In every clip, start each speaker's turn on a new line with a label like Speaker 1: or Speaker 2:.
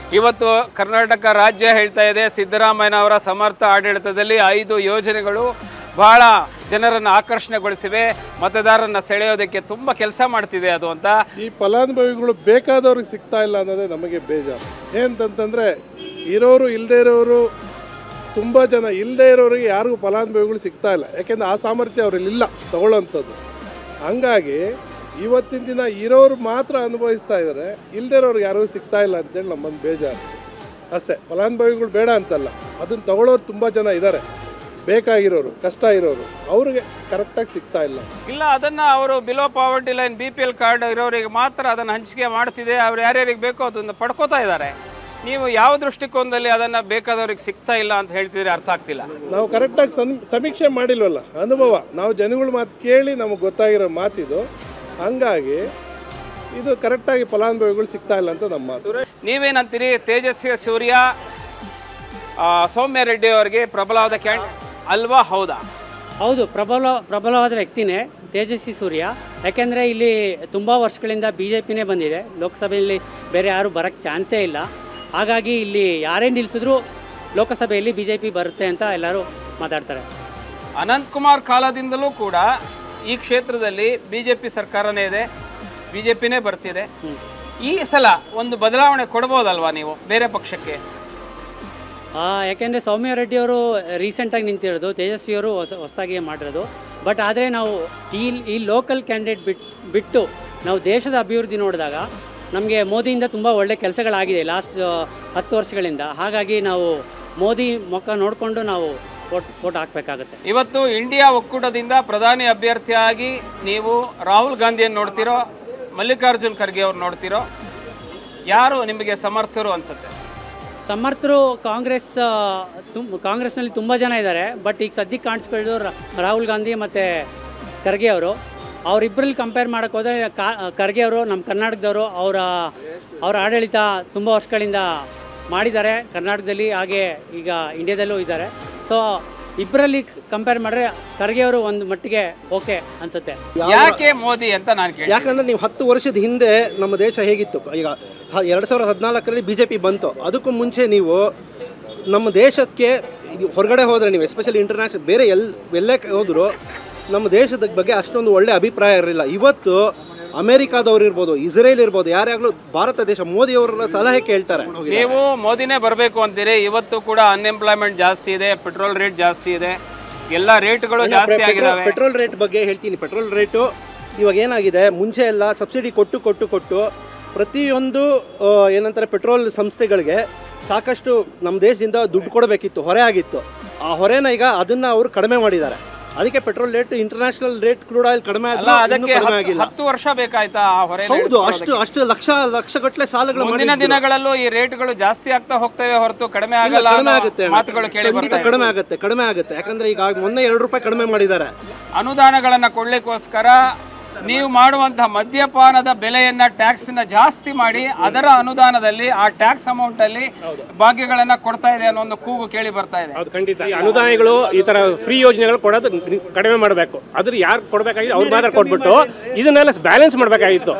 Speaker 1: ಇವತ್ತು ಕರ್ನಾಟಕ ರಾಜ್ಯ ಹೇಳ್ತಾ ಇದೆ ಸಿದ್ದರಾಮಯ್ಯನವರ ಸಮರ್ಥ ಆಡಳಿತದಲ್ಲಿ ಐದು ಯೋಜನೆಗಳು ಬಹಳ ಜನರನ್ನು ಆಕರ್ಷಣೆಗೊಳಿಸಿವೆ ಮತದಾರರನ್ನ ಸೆಳೆಯೋದಕ್ಕೆ ತುಂಬ ಕೆಲಸ ಮಾಡ್ತಿದೆ ಅದು ಅಂತ
Speaker 2: ಈ ಫಲಾನುಭವಿಗಳು ಬೇಕಾದವ್ರಿಗೆ ಸಿಗ್ತಾ ಇಲ್ಲ ಅನ್ನೋದೇ ನಮಗೆ ಬೇಜಾರು ಏನಂತಂತಂದರೆ ಇರೋರು ಇಲ್ಲದೇ ಇರೋರು ತುಂಬ ಜನ ಇಲ್ಲದೇ ಇರೋರಿಗೆ ಯಾರಿಗೂ ಫಲಾನುಭವಿಗಳು ಸಿಗ್ತಾ ಇಲ್ಲ ಯಾಕೆಂದರೆ ಆ ಸಾಮರ್ಥ್ಯ ಅವರಲ್ಲಿ ಇಲ್ಲ ತಗೊಳ್ಳೋಂಥದ್ದು ಹಂಗಾಗಿ ಇವತ್ತಿನ ದಿನ ಇರೋರು ಮಾತ್ರ ಅನುಭವಿಸ್ತಾ ಇದ್ದಾರೆ ಇಲ್ಲದೇ ಇರೋರಿಗೆ ಯಾರಿಗೂ ಸಿಗ್ತಾ ಇಲ್ಲ ಅಂತೇಳಿ ನಮ್ಮೊಂದು ಬೇಜಾರು ಅಷ್ಟೇ ಫಲಾನುಭವಿಗಳು ಬೇಡ ಅಂತಲ್ಲ ಅದನ್ನು ತಗೊಳ್ಳೋರು ತುಂಬ ಜನ ಇದ್ದಾರೆ ಬೇಕಾಗಿರೋರು ಕಷ್ಟ ಇರೋರು ಅವ್ರಿಗೆ ಕರೆಕ್ಟಾಗಿ ಸಿಗ್ತಾ ಇಲ್ಲ
Speaker 1: ಇಲ್ಲ ಅದನ್ನ ಅವರು below poverty line B P L card ಇರೋರಿಗೆ ಮಾತ್ರ ಅದನ್ನು ಹಂಚಿಕೆ ಮಾಡ್ತಿದೆ ಅವ್ರು ಯಾರ್ಯಾರಿಗೆ ಬೇಕೋ ಅದನ್ನು ಪಡ್ಕೋತಾ ಇದ್ದಾರೆ ನೀವು ಯಾವ ದೃಷ್ಟಿಕೋನದಲ್ಲಿ ಅದನ್ನು ಬೇಕಾದವ್ರಿಗೆ ಸಿಗ್ತಾ ಇಲ್ಲ ಅಂತ ಹೇಳ್ತಿದ್ರೆ ಅರ್ಥ ಆಗ್ತಿಲ್ಲ
Speaker 2: ನಾವು ಕರೆಕ್ಟಾಗಿ ಸಂ ಸಮೀಕ್ಷೆ ಮಾಡಿಲ್ವಲ್ಲ ಅನುಭವ ನಾವು ಜನಗಳ ಮಾತು ಕೇಳಿ ನಮಗೆ ಗೊತ್ತಾಗಿರೋ ಮಾತಿದು ಹಂಗಾಗಿ ಇದು ಕರೆಕ್ಟಾಗಿ ಫಲಾನುಭವಿಗಳು ಸಿಗ್ತಾ ಇಲ್ಲ ಅಂತ ನಮ್ಮ ಮಾತು
Speaker 1: ಸುರೇಶ್ ನೀವೇನಂತೀರಿ ತೇಜಸ್ವಿ ಸೂರ್ಯ ಆ, ಸೌಮ್ಯ ರೆಡ್ಡಿ ಅವರಿಗೆ ಪ್ರಬಲವಾದ ಕ್ಯಾಂಡ್ ಅಲ್ವಾ ಹೌದಾ
Speaker 3: ಹೌದು ಪ್ರಬಲ ಪ್ರಬಲವಾದ ವ್ಯಕ್ತಿನೇ ತೇಜಸ್ವಿ ಸೂರ್ಯ ಯಾಕೆಂದರೆ ಇಲ್ಲಿ ತುಂಬ ವರ್ಷಗಳಿಂದ ಬಿ ಜೆ ಪಿನೇ ಬಂದಿದೆ ಲೋಕಸಭೆಯಲ್ಲಿ ಬೇರೆ ಯಾರು ಬರೋಕ್ಕೆ ಚಾನ್ಸೇ ಇಲ್ಲ ಹಾಗಾಗಿ ಇಲ್ಲಿ ಯಾರೇ ನಿಲ್ಲಿಸಿದ್ರು ಲೋಕಸಭೆಯಲ್ಲಿ ಬಿ ಜೆ ಪಿ ಬರುತ್ತೆ ಅಂತ ಎಲ್ಲರೂ ಮಾತಾಡ್ತಾರೆ
Speaker 1: ಅನಂತಕುಮಾರ್ ಕಾಲದಿಂದಲೂ ಕೂಡ ಈ ಕ್ಷೇತ್ರದಲ್ಲಿ ಬಿ ಜೆ ಪಿ ಸರ್ಕಾರನೇ ಇದೆ ಬಿ ಜೆ ಪಿನೇ ಬರ್ತಿದೆ ಈ ಸಲ ಒಂದು ಬದಲಾವಣೆ ಕೊಡ್ಬೋದಲ್ವಾ ನೀವು ಬೇರೆ ಪಕ್ಷಕ್ಕೆ
Speaker 3: ಯಾಕೆಂದರೆ ಸೌಮ್ಯ ರೆಡ್ಡಿ ಅವರು ರೀಸೆಂಟಾಗಿ ನಿಂತಿರೋದು ತೇಜಸ್ವಿ ಅವರು ಹೊಸ ಹೊಸದಾಗಿ ಮಾಡಿರೋದು ಬಟ್ ಆದರೆ ನಾವು ಈ ಈ ಲೋಕಲ್ ಕ್ಯಾಂಡಿಡೇಟ್ ಬಿಟ್ಟು ಬಿಟ್ಟು ನಾವು ದೇಶದ ಅಭಿವೃದ್ಧಿ ನೋಡಿದಾಗ ನಮಗೆ ಮೋದಿಯಿಂದ ತುಂಬ ಒಳ್ಳೆ ಕೆಲಸಗಳಾಗಿದೆ ಲಾಸ್ಟ್ ಹತ್ತು ವರ್ಷಗಳಿಂದ ಹಾಗಾಗಿ ನಾವು ಮೋದಿ ಮುಖ ನೋಡಿಕೊಂಡು ನಾವು ವೋಟ್ ವೋಟ್ ಹಾಕಬೇಕಾಗತ್ತೆ
Speaker 1: ಇವತ್ತು ಇಂಡಿಯಾ ಒಕ್ಕೂಟದಿಂದ ಪ್ರಧಾನಿ ಅಭ್ಯರ್ಥಿಯಾಗಿ ನೀವು ರಾಹುಲ್ ಗಾಂಧಿಯನ್ನು ನೋಡ್ತಿರೋ ಮಲ್ಲಿಕಾರ್ಜುನ್ ಖರ್ಗೆ ಅವ್ರು ನೋಡ್ತಿರೋ ಯಾರು ನಿಮಗೆ ಸಮರ್ಥರು ಅನ್ಸುತ್ತೆ
Speaker 3: ಸಮರ್ಥರು ಕಾಂಗ್ರೆಸ್ ತುಮ್ ಕಾಂಗ್ರೆಸ್ನಲ್ಲಿ ತುಂಬ ಜನ ಇದ್ದಾರೆ ಬಟ್ ಈಗ ಸದ್ಯಕ್ಕೆ ಕಾಣಿಸ್ಕೊಳ್ಳೋದು ರಾ- ರಾಹುಲ್ ಗಾಂಧಿ ಮತ್ತು ಖರ್ಗೆ ಅವರು ಅವರಿಬ್ಬರಲ್ಲಿ ಕಂಪೇರ್ ಮಾಡೋಕ್ಕೆ ಹೋದರೆ ಕಾ ಖರ್ಗೆ ಅವರು ನಮ್ಮ ಕರ್ನಾಟಕದವರು ಅವರ ಅವರ ಆಡಳಿತ ತುಂಬ ವರ್ಷಗಳಿಂದ ಮಾಡಿದ್ದಾರೆ ಕರ್ನಾಟಕದಲ್ಲಿ ಹಾಗೆ ಈಗ ಇಂಡಿಯಾದಲ್ಲೂ ಇದ್ದಾರೆ ಸೊ ಇಬ್ಬರಲ್ಲಿ ಕಂಪೇರ್ ಮಾಡಿದ್ರೆ ಖರ್ಗೆ ಅವರು ಒಂದು ಮಟ್ಟಿಗೆ ಓಕೆ ಅನಿಸುತ್ತೆ
Speaker 1: ಯಾಕೆ ಮೋದಿ ಅಂತ ನಾನು ಕೇಳಿ
Speaker 4: ಯಾಕಂದ್ರೆ ನೀವು ಹತ್ತು ವರ್ಷದ ಹಿಂದೆ ನಮ್ಮ ದೇಶ ಹೇಗಿತ್ತು ಈಗ ಎರಡು ಸಾವಿರದ ಹದಿನಾಲ್ಕರಲ್ಲಿ ಬಿ ಜೆ ಪಿ ಬಂತು ಅದಕ್ಕೂ ಮುಂಚೆ ನೀವು ನಮ್ಮ ದೇಶಕ್ಕೆ ಇದು ಹೊರಗಡೆ ಹೋದರೆ ನೀವು ಎಸ್ಪೆಷಲಿ ಇಂಟರ್ನ್ಯಾಷನಲ್ ಬೇರೆ ಎಲ್ ಎಲ್ಲೇ ಹೋದರೂ ನಮ್ಮ ದೇಶದ ಬಗ್ಗೆ ಅಷ್ಟೊಂದು ಒಳ್ಳೆ ಅಭಿಪ್ರಾಯ ಇರಲಿಲ್ಲ ಇವತ್ತು ಅಮೆರಿಕಾದವ್ರು ಇರ್ಬೋದು ಇಸ್ರೇಲ್ ಇರ್ಬೋದು ಯಾರ್ಯಾಗಲೂ ಭಾರತ ದೇಶ ಮೋದಿಯವರ ಸಲಹೆ ಕೇಳ್ತಾರೆ
Speaker 1: ನೀವು ಮೋದಿನೇ ಬರಬೇಕು ಅಂತೀರಿ ಇವತ್ತು ಕೂಡ ಅನ್ಎಂಪ್ಲಾಯ್ಮೆಂಟ್ ಜಾಸ್ತಿ ಇದೆ ಪೆಟ್ರೋಲ್ ರೇಟ್ ಜಾಸ್ತಿ ಇದೆ ಎಲ್ಲ ರೇಟ್ಗಳು ಜಾಸ್ತಿ ಆಗಿದಾವೆ
Speaker 4: ಪೆಟ್ರೋಲ್ ರೇಟ್ ಬಗ್ಗೆ ಹೇಳ್ತೀನಿ ಪೆಟ್ರೋಲ್ ರೇಟು ಇವಾಗ ಏನಾಗಿದೆ ಮುಂಚೆ ಎಲ್ಲ ಸಬ್ಸಿಡಿ ಕೊಟ್ಟು ಕೊಟ್ಟು ಕೊಟ್ಟು ಪ್ರತಿಯೊಂದು ಆ, ಏನಂತಾರೆ ಪೆಟ್ರೋಲ್ ಸಂಸ್ಥೆಗಳಿಗೆ ಸಾಕಷ್ಟು ನಮ್ಮ ದೇಶದಿಂದ ದುಡ್ಡು ಕೊಡಬೇಕಿತ್ತು ಹೊರೆ ಆಗಿತ್ತು ಆ ಹೊರೆನ ಈಗ ಅದನ್ನ ಅವರು ಕಡಿಮೆ ಮಾಡಿದ್ದಾರೆ ಅದಕ್ಕೆ petrol rate international rate crude oil ಕಡಿಮೆ
Speaker 1: ಅಲ್ಲ
Speaker 4: ಆದ್ರೂ ಇನ್ನೂ
Speaker 1: ಅದಕ್ಕೆ
Speaker 4: ಕಡಿಮೆ
Speaker 1: ಹತ್ತು-
Speaker 4: ಆಗಿಲ್ಲ
Speaker 1: ಹತ್ತು ವರ್ಷ ಬೇಕಾಯ್ತಾ ಆ ಹೊರೆ
Speaker 4: ಹೌದು ಅಷ್ಟು ಅಷ್ಟು ಲಕ್ಷ ಲಕ್ಷಗಟ್ಟಲೆ ಸಾಲಗಳು
Speaker 1: ಮುಂದಿನ
Speaker 4: ಮಾಡಿದ್ರು.
Speaker 1: ದಿನಗಳಲ್ಲೂ ಈ ರೇಟ್ಗಳು ಜಾಸ್ತಿ ಆಗ್ತಾ ಹೋಗ್ತವೆ ಹೊರತು ಕಡಿಮೆ
Speaker 4: ಇಲ್ಲ,
Speaker 1: ಆಗಲ್ಲ
Speaker 4: ಕಡಿಮೆ
Speaker 1: ಅನ್ನೋ
Speaker 4: ಆಗುತ್ತೆ ಅಣ್ಣ.
Speaker 1: ಮಾತುಗಳು ಕೇಳಿ
Speaker 4: ಖಂಡಿತ
Speaker 1: ಬರ್ತಾ
Speaker 4: ಕಡಿಮೆ ಆಗುತ್ತೆ ಕಡಿಮೆ ಆಗುತ್ತೆ ಯಾಕಂದ್ರೆ ಈಗ ಮೊನ್ನೆ ಎರಡು ರೂಪಾಯಿ ಕಡಿಮೆ ಮಾಡಿದ್ದಾರೆ
Speaker 1: ಅನುದಾನಗಳನ್ನ ಕೊಡ್ಲಿಕ್ಕೋಸ್ಕರ ನೀವು ಮಾಡುವಂತಹ ಮದ್ಯಪಾನದ ಬೆಲೆಯನ್ನ ಟ್ಯಾಕ್ಸ್ ನ ಜಾಸ್ತಿ ಮಾಡಿ ಅದರ ಅನುದಾನದಲ್ಲಿ ಆ ಟ್ಯಾಕ್ಸ್ ಅಮೌಂಟ್ ಅಲ್ಲಿ ಭಾಗ್ಯಗಳನ್ನ ಕೊಡ್ತಾ ಇದೆ ಅನ್ನೋ ಒಂದು ಕೂಗು ಕೇಳಿ ಬರ್ತಾ ಇದೆ
Speaker 5: ಹೌದು ಖಂಡಿತ ಈ ಅನುದಾನಗಳು ಈ ತರ ಫ್ರೀ ಯೋಜನೆಗಳು ಕೊಡೋದು ಕಡಿಮೆ ಮಾಡಬೇಕು ಅದ್ರ ಯಾರು ಕೊಡಬೇಕಾಗಿತ್ತು ಅವ್ರು ಮಾತ್ರ ಕೊಟ್ಬಿಟ್ಟು ಇದನ್ನೆಲ್ಲ ಬ್ಯಾಲೆನ್ಸ್ ಮಾಡಬೇಕಾಗಿತ್ತು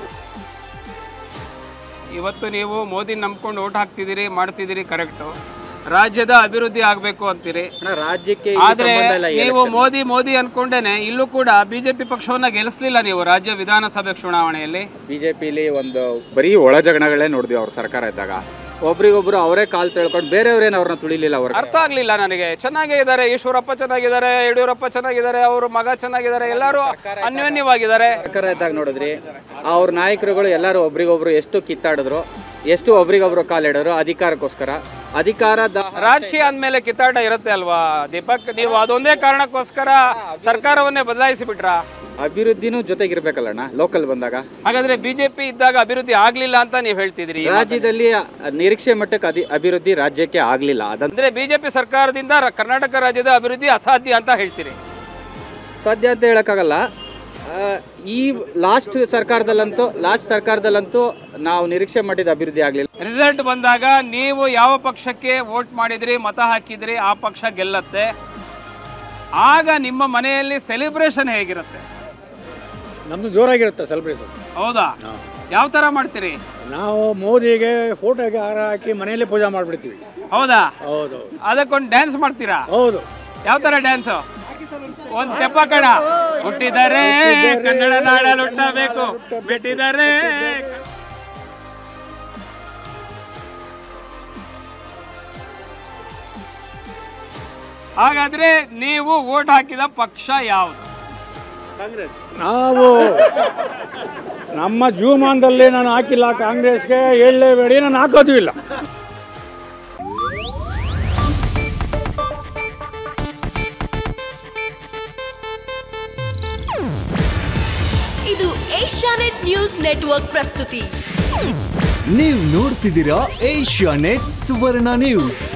Speaker 1: ಇವತ್ತು ನೀವು ಮೋದಿ ನಂಬ್ಕೊಂಡು ಓಟ್ ಹಾಕ್ತಿದ್ದೀರಿ ಮಾಡ್ತಿದ್ದೀರಿ ಕರೆಕ್ಟು ರಾಜ್ಯದ ಅಭಿವೃದ್ಧಿ ಆಗಬೇಕು ಅಂತೀರಿ
Speaker 6: ರಾಜ್ಯಕ್ಕೆ
Speaker 1: ಆದ್ರೆ ನೀವು ಮೋದಿ ಮೋದಿ ಅನ್ಕೊಂಡೇನೆ ಇಲ್ಲೂ ಕೂಡ ಬಿಜೆಪಿ ಪಕ್ಷವನ್ನ ಗೆಲ್ಲಿಸ್ಲಿಲ್ಲ ನೀವು ರಾಜ್ಯ ವಿಧಾನಸಭೆ ಚುನಾವಣೆಯಲ್ಲಿ
Speaker 6: ಬಿಜೆಪಿಲಿ ಒಂದು ಬರೀ ಒಳ ಜಗಳಗಳೇ ನೋಡಿದ್ವಿ ಅವ್ರ ಸರ್ಕಾರ ಇದ್ದಾಗ ಒಬ್ರಿಗೊಬ್ರು ಅವರೇ ಕಾಲ್ ತಿಳ್ಕೊಂಡು ಬೇರೆಯವ್ರೇನು ಅವ್ರನ್ನ ತುಳಿಲಿಲ್ಲ ಅವ್ರ
Speaker 1: ಅರ್ಥ ಆಗ್ಲಿಲ್ಲ ನನಗೆ ಚೆನ್ನಾಗೇ ಇದ್ದಾರೆ ಈಶ್ವರಪ್ಪ ಚೆನ್ನಾಗಿದ್ದಾರೆ ಯಡಿಯೂರಪ್ಪ ಚೆನ್ನಾಗಿದ್ದಾರೆ ಅವ್ರ ಮಗ ಚೆನ್ನಾಗಿದ್ದಾರೆ ಎಲ್ಲರೂ ಅನ್ಯೋನ್ಯವಾಗಿದ್ದಾರೆ
Speaker 6: ಸರ್ಕಾರ ಇದ್ದಾಗ ನೋಡಿದ್ರಿ ಅವ್ರ ನಾಯಕರುಗಳು ಎಲ್ಲರೂ ಒಬ್ರಿಗೊಬ್ರು ಎಷ್ಟು ಕಿತ್ತಾಡಿದ್ರು ಎಷ್ಟು ಒಬ್ರಿಗೊಬ್ರು ಕಾಲಿಡೋರು ಅಧಿಕಾರಕ್ಕೋಸ್ಕರ ಅಧಿಕಾರದ
Speaker 1: ರಾಜಕೀಯ ಅಂದ್ಮೇಲೆ ಕಿತ್ತಾಟ ಇರುತ್ತೆ ಅಲ್ವಾ ದೀಪಕ್ ನೀವು ಅದೊಂದೇ ಕಾರಣಕ್ಕೋಸ್ಕರ ಸರ್ಕಾರವನ್ನೇ ಬದಲಾಯಿಸಿ ಬಿಟ್ರಾ
Speaker 6: ಅಭಿವೃದ್ಧಿನೂ ಜೊತೆಗಿರ್ಬೇಕಲ್ಲಣ್ಣ ಲೋಕಲ್ ಬಂದಾಗ
Speaker 1: ಹಾಗಾದ್ರೆ ಬಿಜೆಪಿ ಇದ್ದಾಗ ಅಭಿವೃದ್ಧಿ ಆಗ್ಲಿಲ್ಲ ಅಂತ ನೀವು ಹೇಳ್ತಿದ್ರಿ
Speaker 6: ರಾಜ್ಯದಲ್ಲಿ ನಿರೀಕ್ಷೆ ಮಟ್ಟಕ್ಕೆ ಅಧಿ ಅಭಿವೃದ್ಧಿ ರಾಜ್ಯಕ್ಕೆ ಆಗಲಿಲ್ಲ ಅದಂತ
Speaker 1: ಅಂದ್ರೆ ಬಿಜೆಪಿ ಸರ್ಕಾರದಿಂದ ರ- ಕರ್ನಾಟಕ ರಾಜ್ಯದ ಅಭಿವೃದ್ಧಿ ಅಸಾಧ್ಯ ಅಂತ ಹೇಳ್ತೀರಿ
Speaker 6: ಸಾಧ್ಯ ಅಂತ ಹೇಳೋಕ್ಕಾಗಲ್ಲ ಆ, ಈ ಲಾಸ್ಟ್ ಸರ್ಕಾರದಲ್ಲಂತೂ ಲಾಸ್ಟ್ ಸರ್ಕಾರದಲ್ಲಂತೂ ನಾವು ನಿರೀಕ್ಷೆ ಮಾಡಿದ ಅಭಿವೃದ್ಧಿ ಆಗಲಿಲ್ಲ
Speaker 1: ರಿಸಲ್ಟ್ ಬಂದಾಗ ನೀವು ಯಾವ ಪಕ್ಷಕ್ಕೆ ವೋಟ್ ಮಾಡಿದ್ರಿ ಮತ ಹಾಕಿದ್ರಿ ಆ ಪಕ್ಷ ಗೆಲ್ಲತ್ತೆ ಆಗ ನಿಮ್ಮ ಮನೆಯಲ್ಲಿ ಸೆಲೆಬ್ರೇಷನ್ ಹೇಗಿರುತ್ತೆ
Speaker 7: ನಮ್ದು ಜೋರಾಗಿರುತ್ತೆ ಸೆಲೆಬ್ರೇಷನ್
Speaker 1: ಹೌದಾ ಯಾವ ತರ ಮಾಡ್ತೀರಿ
Speaker 7: ನಾವು ಮೋದಿಗೆ ಫೋಟೋಗೆ ಹಾರ ಹಾಕಿ ಮನೆಯಲ್ಲೇ ಪೂಜೆ ಮಾಡಿಬಿಡ್ತೀವಿ
Speaker 1: ಹೌದಾ
Speaker 7: ಹೌದು
Speaker 1: ಅದಕ್ಕೊಂದು ಡ್ಯಾನ್ಸ್ ಮಾಡ್ತೀರಾ
Speaker 7: ಹೌದು
Speaker 1: ಯಾವ ತರ ಡ್ಯಾನ್ಸ್ ಒಂದ್ ಸ್ಟೆಪ್ ಹಾಕೋಣ ಹುಟ್ಟಿದರೆ ಕನ್ನಡ ನಾಡಲ್ಲಿ ಹುಟ್ಟಬೇಕು ಬಿಟ್ಟಿದ್ದಾರೆ ಹಾಗಾದ್ರೆ ನೀವು ವೋಟ್ ಹಾಕಿದ ಪಕ್ಷ ಯಾವುದು
Speaker 7: ನಾವು ನಮ್ಮ ಜೀವಮಾನದಲ್ಲಿ ನಾನು ಹಾಕಿಲ್ಲ ಕಾಂಗ್ರೆಸ್ಗೆ ಹೇಳಲೇಬೇಡಿ ನಾನು ಹಾಕೋದು ಇಲ್ಲ
Speaker 8: ಇದು ಏಷ್ಯಾನೆಟ್ ನ್ಯೂಸ್ ನೆಟ್ವರ್ಕ್ ಪ್ರಸ್ತುತಿ
Speaker 9: ನೀವು ನೋಡ್ತಿದ್ದೀರಾ ಏಷ್ಯಾ ನೆಟ್ ಸುವರ್ಣ ನ್ಯೂಸ್